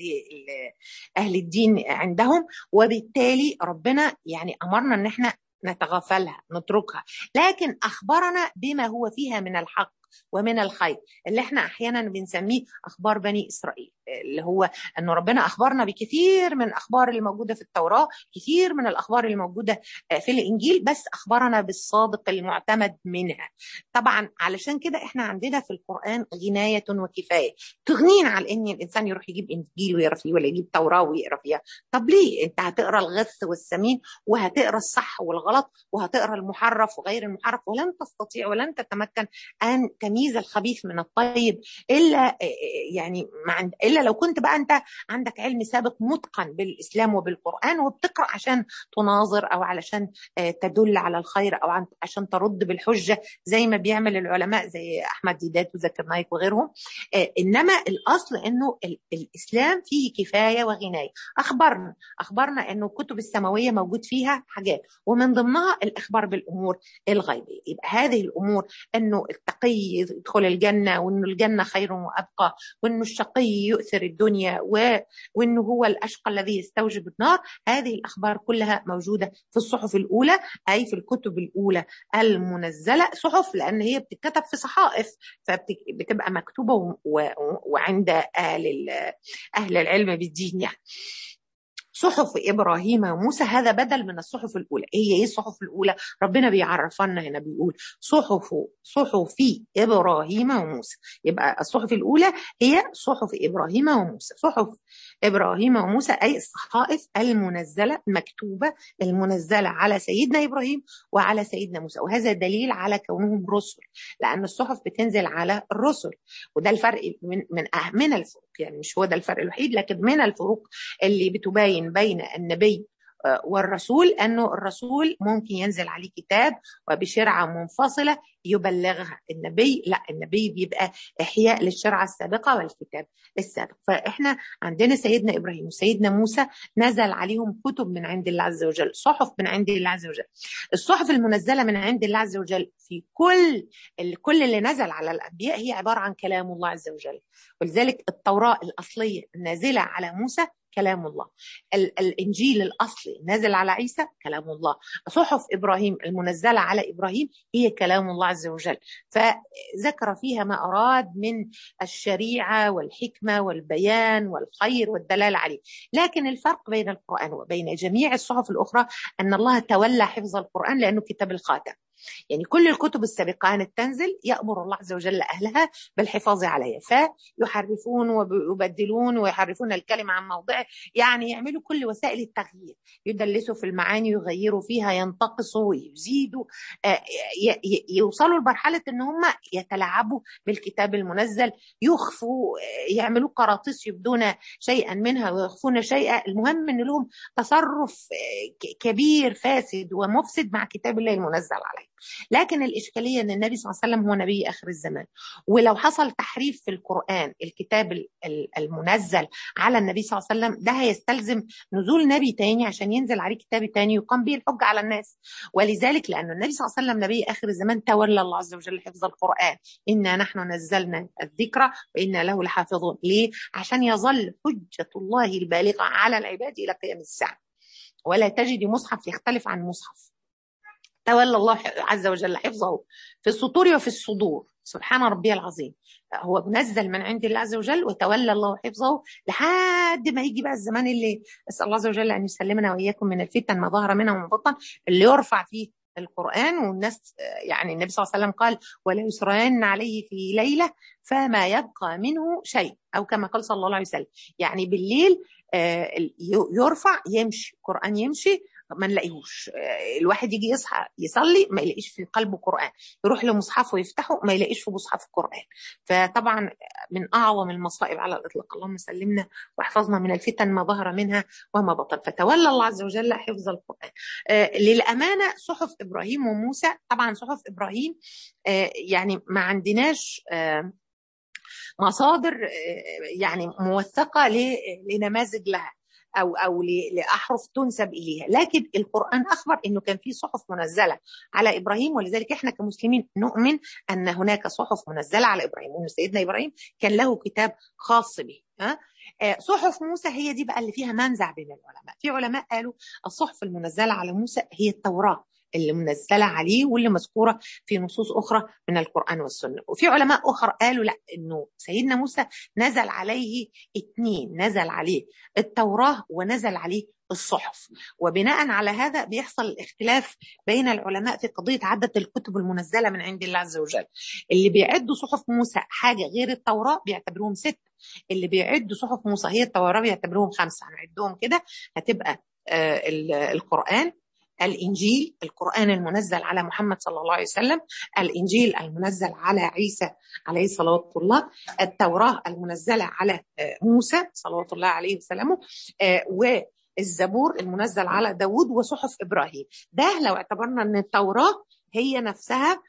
أهل الدين عندهم وبالتالي ربنا يعني أمرنا أن احنا نتغافلها نتركها لكن أخبرنا بما هو فيها من الحق ومن الخير اللي احنا احيانا بنسميه اخبار بني اسرائيل اللي هو ان ربنا اخبرنا بكثير من الاخبار اللي موجوده في التوراه كثير من الاخبار اللي موجوده في الانجيل بس اخبرنا بالصادق المعتمد منها طبعا علشان كده احنا عندنا في القران غنايه وكفايه تغنينا عن ان الانسان يروح يجيب انجيل ويقرا فيه ولا يجيب توراه ويقرا فيها طب ليه انت هتقرا الغث والسمين وهتقرا الصح والغلط وهتقرا المحرف وغير المحرف ولن تستطيع ولن تتمكن ان تمييز الخبيث من الطيب الا يعني مع الا لو كنت بقى انت عندك علم سابق متقن بالاسلام وبالقران وبتقرا عشان تناظر او علشان تدل على الخير او عشان ترد بالحجه زي ما بيعمل العلماء زي احمد ديدات وزكر نايك وغيرهم انما الاصل انه الاسلام فيه كفايه وغنايه اخبرنا اخبرنا انه الكتب السماويه موجود فيها حاجات ومن ضمنها الاخبار بالامور الغيبيه يبقى هذه الامور انه التقي يدخل الجنه وانه الجنه خير وابقى وانه الشقي يؤثر الدنيا و... وانه هو الاشقى الذي يستوجب النار هذه الاخبار كلها موجوده في الصحف الاولى اي في الكتب الاولى المنزله صحف لان هي بتتكتب في صحائف فبتبقى مكتوبه و... و... وعند اهل اهل العلم بالدين يعني صحف ابراهيم وموسى هذا بدل من الصحف الاولى هي ايه الصحف الاولى ربنا بيعرفنا هنا بيقول صحف صحف ابراهيم وموسى يبقى الصحف الاولى هي صحف ابراهيم وموسى صحف ابراهيم وموسى اي الصحائف المنزله مكتوبه المنزله على سيدنا ابراهيم وعلى سيدنا موسى وهذا دليل على كونهم رسل لان الصحف بتنزل على الرسل وده الفرق من من من الفروق يعني مش هو ده الفرق الوحيد لكن من الفروق اللي بتبين بين النبي والرسول انه الرسول ممكن ينزل عليه كتاب وبشرعه منفصله يبلغها النبي لا النبي بيبقى احياء للشرعه السابقه والكتاب السابق فاحنا عندنا سيدنا ابراهيم وسيدنا موسى نزل عليهم كتب من عند الله عز وجل صحف من عند الله عز وجل الصحف المنزله من عند الله عز وجل في كل كل اللي نزل على الانبياء هي عباره عن كلام الله عز وجل ولذلك التوراه الاصليه النازله على موسى كلام الله الانجيل الاصلي نازل على عيسى كلام الله صحف ابراهيم المنزله على ابراهيم هي كلام الله عز وجل فذكر فيها ما اراد من الشريعه والحكمه والبيان والخير والدلاله عليه لكن الفرق بين القران وبين جميع الصحف الاخرى ان الله تولى حفظ القران لانه كتاب الخاتم يعني كل الكتب السابقة كانت تنزل يأمر الله عز وجل أهلها بالحفاظ عليها فيحرفون ويبدلون ويحرفون الكلمة عن موضعه يعني يعملوا كل وسائل التغيير يدلسوا في المعاني يغيروا فيها ينتقصوا ويزيدوا يوصلوا لمرحلة ان هم يتلاعبوا بالكتاب المنزل يخفوا يعملوا قراطيس يبدون شيئا منها ويخفون شيئا المهم ان لهم تصرف كبير فاسد ومفسد مع كتاب الله المنزل عليه لكن الاشكاليه ان النبي صلى الله عليه وسلم هو نبي اخر الزمان ولو حصل تحريف في القران الكتاب المنزل على النبي صلى الله عليه وسلم ده هيستلزم نزول نبي تاني عشان ينزل عليه كتاب تاني يقام به الحجه على الناس ولذلك لان النبي صلى الله عليه وسلم نبي اخر الزمان تولى الله عز وجل حفظ القران انا نحن نزلنا الذكر وانا له لحافظون ليه عشان يظل حجه الله البالغه على العباد الى قيام الساعه ولا تجد مصحف يختلف عن مصحف تولى الله عز وجل حفظه في السطور وفي الصدور سبحان ربي العظيم هو منزل من عند الله عز وجل وتولى الله حفظه لحد ما يجي بقى الزمان اللي اسال الله عز وجل ان يسلمنا واياكم من الفتن ما ظهر منها ومن بطن اللي يرفع فيه القرآن والناس يعني النبي صلى الله عليه وسلم قال ولا يسرين عليه في ليلة فما يبقى منه شيء أو كما قال صلى الله عليه وسلم يعني بالليل يرفع يمشي القرآن يمشي ما نلاقيهوش الواحد يجي يصحى يصلي ما يلاقيش في قلبه قرآن يروح لمصحفه يفتحه ما يلاقيش في مصحف القرآن فطبعا من أعظم المصائب على الإطلاق اللهم سلمنا واحفظنا من الفتن ما ظهر منها وما بطن فتولى الله عز وجل حفظ القرآن للأمانة صحف إبراهيم وموسى طبعا صحف إبراهيم يعني ما عندناش مصادر يعني موثقة لنماذج لها او او لاحرف تنسب اليها لكن القران اخبر انه كان في صحف منزله على ابراهيم ولذلك احنا كمسلمين نؤمن ان هناك صحف منزله على ابراهيم وان سيدنا ابراهيم كان له كتاب خاص به ها صحف موسى هي دي بقى اللي فيها منزع بين العلماء في علماء قالوا الصحف المنزله على موسى هي التوراه اللي منزله عليه واللي مذكوره في نصوص اخرى من القران والسنه وفي علماء اخر قالوا لا انه سيدنا موسى نزل عليه اثنين نزل عليه التوراه ونزل عليه الصحف وبناء على هذا بيحصل الاختلاف بين العلماء في قضية عدد الكتب المنزلة من عند الله عز وجل اللي بيعدوا صحف موسى حاجة غير التوراة بيعتبروهم ستة اللي بيعدوا صحف موسى هي التوراة بيعتبروهم خمسة هنعدهم كده هتبقى آه القرآن الانجيل القران المنزل على محمد صلى الله عليه وسلم الانجيل المنزل على عيسى عليه صلوات الله التوراه المنزله على موسى صلوات الله عليه وسلم والزبور المنزل على داود وصحف ابراهيم ده لو اعتبرنا ان التوراه هي نفسها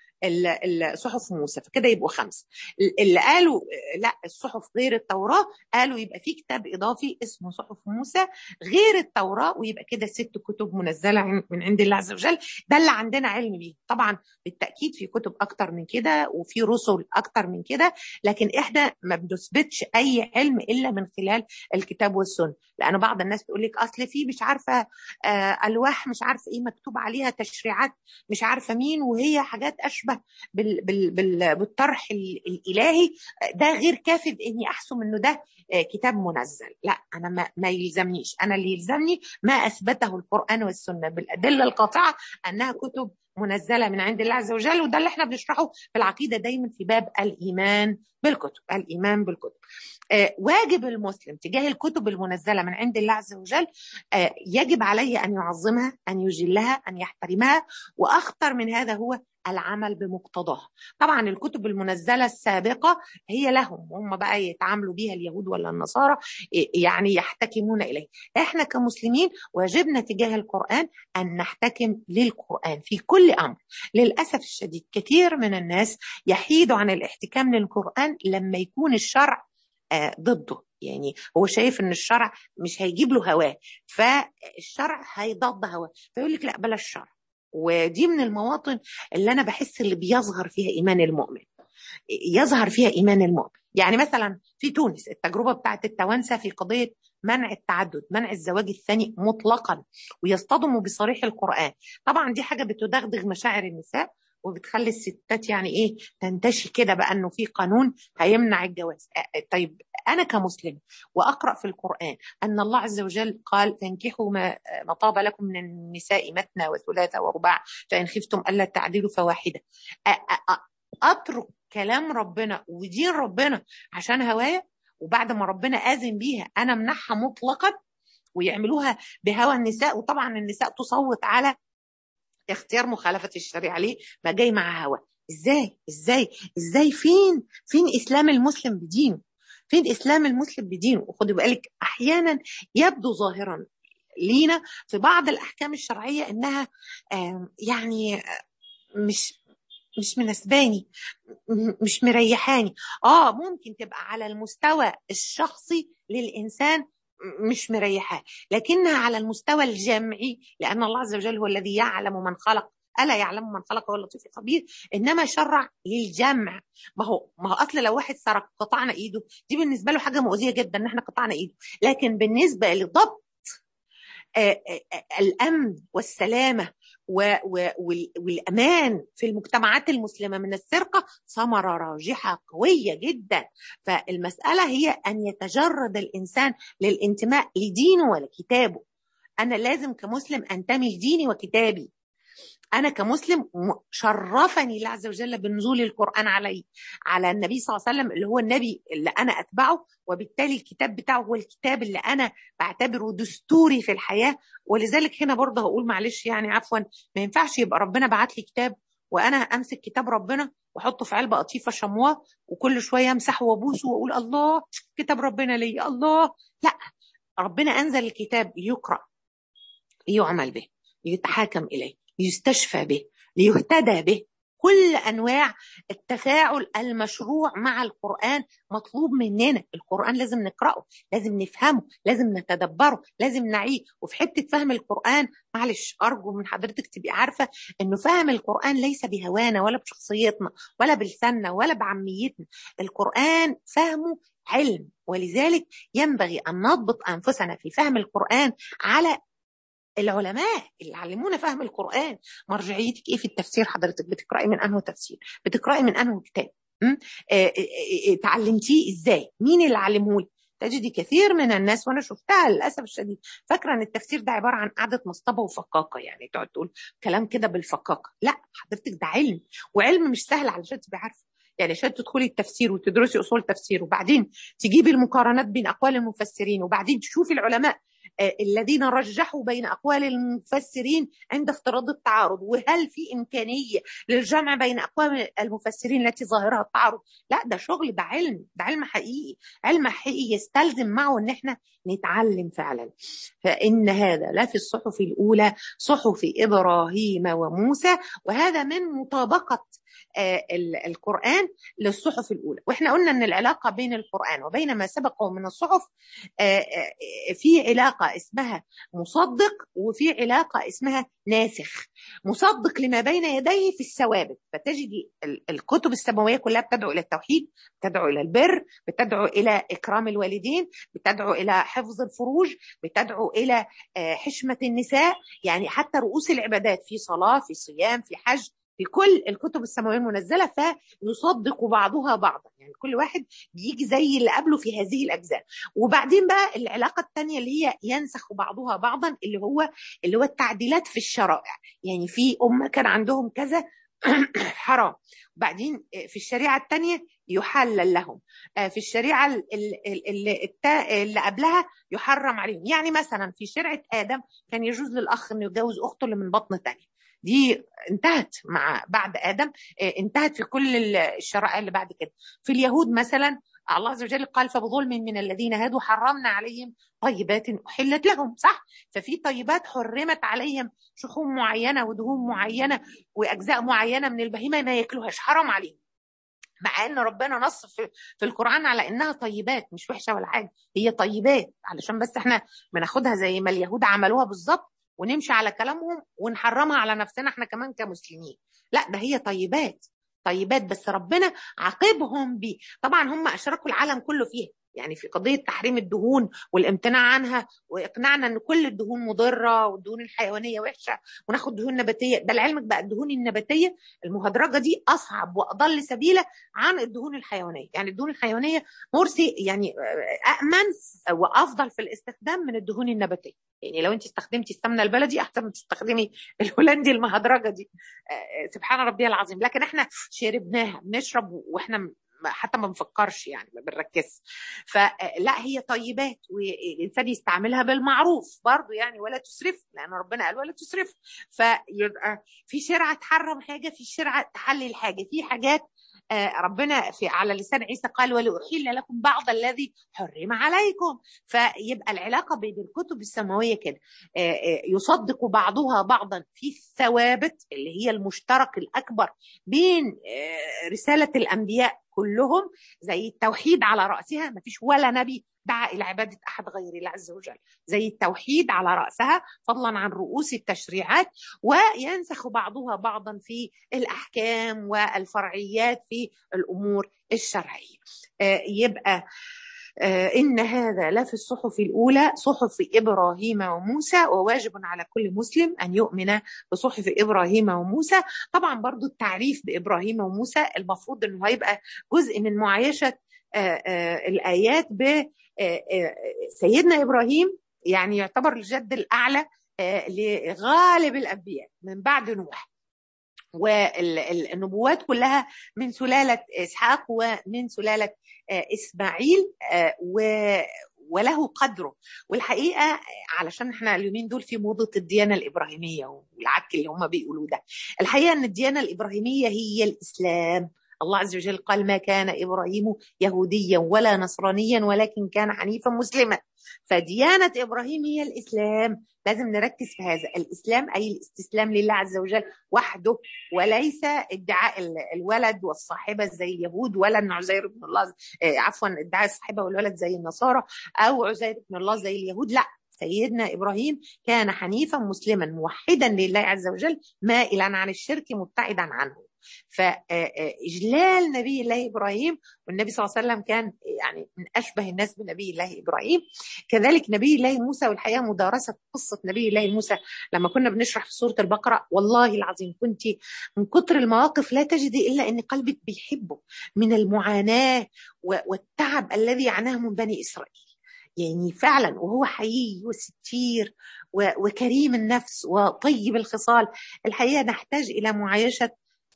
صحف موسى فكده يبقوا خمسه اللي قالوا لا الصحف غير التوراه قالوا يبقى في كتاب اضافي اسمه صحف موسى غير التوراه ويبقى كده ست كتب منزله من عند الله عز وجل ده اللي عندنا علم بيه طبعا بالتاكيد في كتب اكتر من كده وفي رسل اكتر من كده لكن احنا ما بنثبتش اي علم الا من خلال الكتاب والسنه لان بعض الناس تقول لك اصل في مش عارفه آه الواح مش عارفه ايه مكتوب عليها تشريعات مش عارفه مين وهي حاجات اشبه بال بال بال بالطرح الالهي ده غير كافي باني احسم انه ده كتاب منزل لا انا ما, ما يلزمنيش انا اللي يلزمني ما اثبته القران والسنه بالادله القاطعه انها كتب منزله من عند الله عز وجل وده اللي احنا بنشرحه في العقيده دايما في باب الايمان بالكتب الايمان بالكتب آه واجب المسلم تجاه الكتب المنزله من عند الله عز وجل آه يجب عليه ان يعظمها ان يجلها ان يحترمها واخطر من هذا هو العمل بمقتضاها طبعا الكتب المنزله السابقه هي لهم هم بقى يتعاملوا بيها اليهود ولا النصارى يعني يحتكمون اليه احنا كمسلمين واجبنا تجاه القران ان نحتكم للقران في كل امر للاسف الشديد كثير من الناس يحيدوا عن الاحتكام للقران لما يكون الشرع ضده يعني هو شايف ان الشرع مش هيجيب له هواه فالشرع هيضاد هواه فيقول لك لا بلاش الشرع ودي من المواطن اللي انا بحس اللي بيظهر فيها ايمان المؤمن يظهر فيها ايمان المؤمن يعني مثلا في تونس التجربه بتاعت التوانسه في قضيه منع التعدد منع الزواج الثاني مطلقا ويصطدموا بصريح القران طبعا دي حاجه بتدغدغ مشاعر النساء وبتخلي الستات يعني ايه تنتشي كده بقى انه في قانون هيمنع الجواز طيب انا كمسلم واقرا في القران ان الله عز وجل قال تنكحوا ما, ما طاب لكم من النساء مثنى وثلاثه ورباع فان خفتم الا تعدلوا فواحده اترك كلام ربنا ودين ربنا عشان هوايا وبعد ما ربنا اذن بيها انا منحها مطلقا ويعملوها بهوى النساء وطبعا النساء تصوت على اختيار مخالفة الشريعة ليه ما جاي مع هوى ازاي ازاي ازاي فين فين اسلام المسلم بدينه فين اسلام المسلم بدينه وخدي بالك احيانا يبدو ظاهرا لينا في بعض الاحكام الشرعيه انها يعني مش مش مناسباني مش مريحاني اه ممكن تبقى على المستوى الشخصي للانسان مش مريحاه لكنها على المستوى الجمعي لان الله عز وجل هو الذي يعلم من خلق الا يعلم من خلق هو اللطيف الخبير انما شرع للجمع ما هو ما هو اصل لو واحد سرق قطعنا ايده دي بالنسبه له حاجه مؤذيه جدا ان احنا قطعنا ايده لكن بالنسبه لضبط الامن والسلامه والامان في المجتمعات المسلمه من السرقه ثمره راجحه قويه جدا فالمساله هي ان يتجرد الانسان للانتماء لدينه ولكتابه انا لازم كمسلم انتمي لديني وكتابي انا كمسلم شرفني الله عز وجل بنزول القران علي على النبي صلى الله عليه وسلم اللي هو النبي اللي انا اتبعه وبالتالي الكتاب بتاعه هو الكتاب اللي انا بعتبره دستوري في الحياه ولذلك هنا برضه هقول معلش يعني عفوا ما ينفعش يبقى ربنا بعت لي كتاب وانا امسك كتاب ربنا واحطه في علبه قطيفه شمواه وكل شويه امسحه وابوسه واقول الله كتاب ربنا لي الله لا ربنا انزل الكتاب يقرا ليعمل به يتحاكم اليه ليستشفى به ليهتدى به كل انواع التفاعل المشروع مع القران مطلوب مننا القران لازم نقراه لازم نفهمه لازم نتدبره لازم نعيه وفي حته فهم القران معلش ارجو من حضرتك تبقي عارفه انه فهم القران ليس بهوانا ولا بشخصيتنا ولا بلساننا ولا بعميتنا القران فهمه علم ولذلك ينبغي ان نضبط انفسنا في فهم القران على العلماء اللي علمونا فهم القرآن مرجعيتك ايه في التفسير حضرتك بتقرأي من انه تفسير بتقرأي من انه كتاب تعلمتيه ازاي مين اللي علمهولي تجدي كثير من الناس وانا شفتها للاسف الشديد فاكره ان التفسير ده عباره عن قعده مصطبه وفقاقه يعني تقعد تقول كلام كده بالفقاقه لا حضرتك ده علم وعلم مش سهل علشان تبقي عارفه يعني عشان تدخلي التفسير وتدرسي اصول تفسير وبعدين تجيبي المقارنات بين اقوال المفسرين وبعدين تشوفي العلماء الذين رجحوا بين اقوال المفسرين عند افتراض التعارض وهل في امكانيه للجمع بين اقوال المفسرين التي ظاهرها التعارض لا ده شغل ده علم ده علم حقيقي علم حقيقي يستلزم معه ان احنا نتعلم فعلا فان هذا لا في الصحف الاولى صحف ابراهيم وموسى وهذا من مطابقه القرآن للصحف الأولى وإحنا قلنا أن العلاقة بين القرآن وبين ما سبقه من الصحف في علاقة اسمها مصدق وفي علاقة اسمها ناسخ مصدق لما بين يديه في الثوابت فتجدي الكتب السماوية كلها بتدعو إلى التوحيد بتدعو إلى البر بتدعو إلى إكرام الوالدين بتدعو إلى حفظ الفروج بتدعو إلى حشمة النساء يعني حتى رؤوس العبادات في صلاة في صيام في حج في كل الكتب السماويه المنزله فيصدق بعضها بعضا يعني كل واحد بيجي زي اللي قبله في هذه الاجزاء وبعدين بقى العلاقه الثانيه اللي هي ينسخ بعضها بعضا اللي هو اللي هو التعديلات في الشرائع يعني في امه كان عندهم كذا حرام وبعدين في الشريعه الثانيه يحلل لهم في الشريعه اللي, اللي قبلها يحرم عليهم يعني مثلا في شريعه ادم كان يجوز للاخ انه يتجوز اخته اللي من بطن ثانيه دي انتهت مع بعد ادم انتهت في كل الشرائع اللي بعد كده في اليهود مثلا الله عز وجل قال فبظلم من الذين هادوا حرمنا عليهم طيبات احلت لهم صح ففي طيبات حرمت عليهم شحوم معينه ودهون معينه واجزاء معينه من البهيمه ما ياكلوهاش حرام عليهم مع ان ربنا نص في, في القران على انها طيبات مش وحشه ولا حاجه هي طيبات علشان بس احنا بناخدها زي ما اليهود عملوها بالظبط ونمشي على كلامهم ونحرمها على نفسنا احنا كمان كمسلمين لا ده هي طيبات طيبات بس ربنا عاقبهم بيه طبعا هم اشركوا العالم كله فيها يعني في قضية تحريم الدهون والامتناع عنها وإقناعنا أن كل الدهون مضرة والدهون الحيوانية وحشة وناخد دهون نباتية ده لعلمك بقى الدهون النباتية المهدرجة دي أصعب وأضل سبيلة عن الدهون الحيوانية يعني الدهون الحيوانية مرسي يعني أأمن وأفضل في الاستخدام من الدهون النباتية يعني لو انت استخدمتي السمنه البلدي احسن من تستخدمي الهولندي المهدرجه دي سبحان ربي العظيم لكن احنا شربناها بنشرب واحنا حتى ما بنفكرش يعني ما بنركزش فلا هي طيبات والانسان يستعملها بالمعروف برضه يعني ولا تسرف لان ربنا قال ولا تسرف فيبقى في شرعه تحرم حاجه في شرعه تحلل حاجه في حاجات ربنا في على لسان عيسى قال ولأحل لكم بعض الذي حرم عليكم فيبقى العلاقة بين الكتب السماوية كده يصدق بعضها بعضا في الثوابت اللي هي المشترك الأكبر بين رسالة الأنبياء كلهم زي التوحيد على رأسها ما فيش ولا نبي دعا إلى عبادة أحد غير الله عز وجل زي التوحيد على رأسها فضلا عن رؤوس التشريعات وينسخ بعضها بعضا في الأحكام والفرعيات في الأمور الشرعية يبقى إن هذا لفي الصحف الأولى صحف إبراهيم وموسى وواجب على كل مسلم أن يؤمن بصحف إبراهيم وموسى طبعا برضو التعريف بإبراهيم وموسى المفروض أنه هيبقى جزء من معايشة الآيات بسيدنا إبراهيم يعني يعتبر الجد الأعلى لغالب الأنبياء من بعد نوح والنبوات كلها من سلالة إسحاق ومن سلالة إسماعيل وله قدره والحقيقة علشان احنا اليومين دول في موضة الديانة الإبراهيمية والعك اللي هم بيقولوه ده الحقيقة أن الديانة الإبراهيمية هي الإسلام الله عز وجل قال ما كان إبراهيم يهوديا ولا نصرانيا ولكن كان حنيفا مسلما فديانة إبراهيم هي الإسلام لازم نركز في هذا الإسلام أي الاستسلام لله عز وجل وحده وليس ادعاء الولد والصاحبة زي اليهود ولا أن عزير بن الله عفوا ادعاء الصاحبة والولد زي النصارى أو عزير بن الله زي اليهود لا سيدنا ابراهيم كان حنيفا مسلما موحدا لله عز وجل مائلا عن الشرك مبتعدا عنه فإجلال نبي الله إبراهيم والنبي صلى الله عليه وسلم كان يعني من أشبه الناس بنبي الله إبراهيم كذلك نبي الله موسى والحقيقة مدارسة قصة نبي الله موسى لما كنا بنشرح في سورة البقرة والله العظيم كنت من كتر المواقف لا تجدي إلا أن قلبك بيحبه من المعاناة والتعب الذي عناه من بني إسرائيل يعني فعلا وهو حيي وستير وكريم النفس وطيب الخصال الحقيقة نحتاج إلى معايشة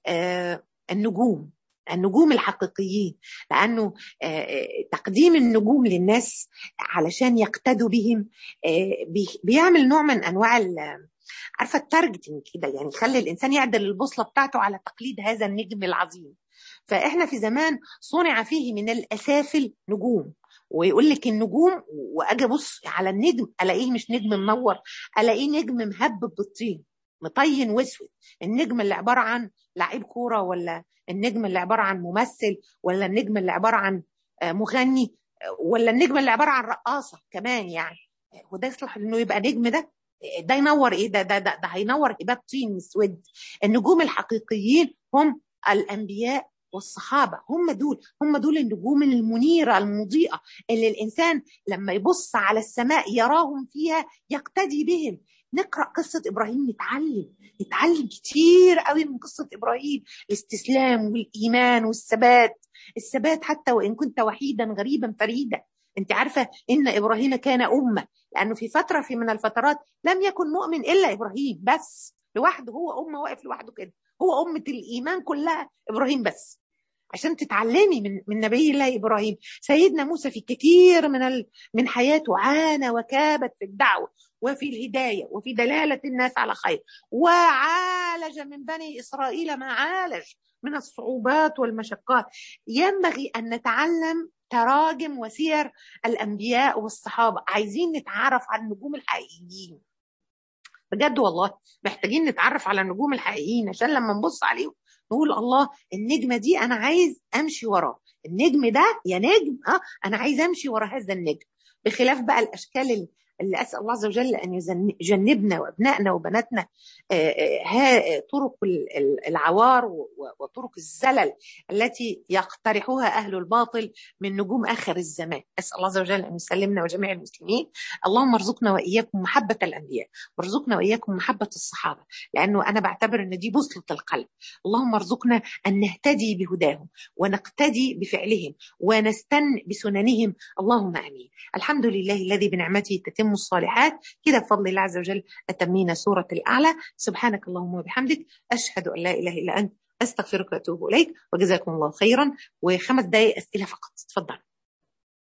النجوم النجوم الحقيقيين لانه تقديم النجوم للناس علشان يقتدوا بهم بيعمل نوع من انواع عارفه التارجتنج كده يعني يخلي الانسان يعدل البوصله بتاعته على تقليد هذا النجم العظيم فاحنا في زمان صنع فيه من الاسافل نجوم ويقول لك النجوم واجي ابص على النجم الاقيه مش نجم منور الاقيه نجم مهبب بالطين مطين واسود النجم اللي عباره عن لعيب كوره ولا النجم اللي عباره عن ممثل ولا النجم اللي عباره عن مغني ولا النجم اللي عباره عن رقاصه كمان يعني وده يصلح انه يبقى نجم ده ده ينور ايه ده ده ده, ده هينور هباب طين اسود النجوم الحقيقيين هم الانبياء والصحابة هم دول هم دول النجوم المنيرة المضيئة اللي الإنسان لما يبص على السماء يراهم فيها يقتدي بهم نقرا قصه ابراهيم نتعلم نتعلم كتير قوي من قصه ابراهيم الاستسلام والايمان والثبات الثبات حتى وان كنت وحيدا غريبا فريدا انت عارفه ان ابراهيم كان امه لانه في فتره في من الفترات لم يكن مؤمن الا ابراهيم بس لوحده هو امه واقف لوحده كده هو امه الايمان كلها ابراهيم بس عشان تتعلمي من من نبي الله ابراهيم سيدنا موسى في كثير من ال... من حياته عانى وكابت في الدعوه وفي الهدايه وفي دلاله الناس على خير وعالج من بني اسرائيل ما عالج من الصعوبات والمشقات ينبغي ان نتعلم تراجم وسير الانبياء والصحابه عايزين نتعرف على النجوم الحقيقيين بجد والله محتاجين نتعرف على النجوم الحقيقيين عشان لما نبص عليهم نقول الله النجمة دي أنا عايز أمشي وراه النجم ده يا نجم أه أنا عايز أمشي ورا هذا النجم بخلاف بقى الأشكال اللي أسأل الله عز وجل أن يجنبنا وأبنائنا وبناتنا طرق العوار وطرق الزلل التي يقترحها أهل الباطل من نجوم آخر الزمان أسأل الله عز وجل أن يسلمنا وجميع المسلمين اللهم ارزقنا وإياكم محبة الأنبياء وارزقنا وإياكم محبة الصحابة لأنه أنا بعتبر أن دي بوصلة القلب اللهم ارزقنا أن نهتدي بهداهم ونقتدي بفعلهم ونستن بسننهم اللهم آمين الحمد لله الذي بنعمته تتم الصالحات كده بفضل الله عز وجل أتمينا سورة الأعلى سبحانك اللهم وبحمدك أشهد أن لا إله إلا أنت أستغفرك وأتوب إليك وجزاكم الله خيرا وخمس دقائق أسئلة فقط تفضل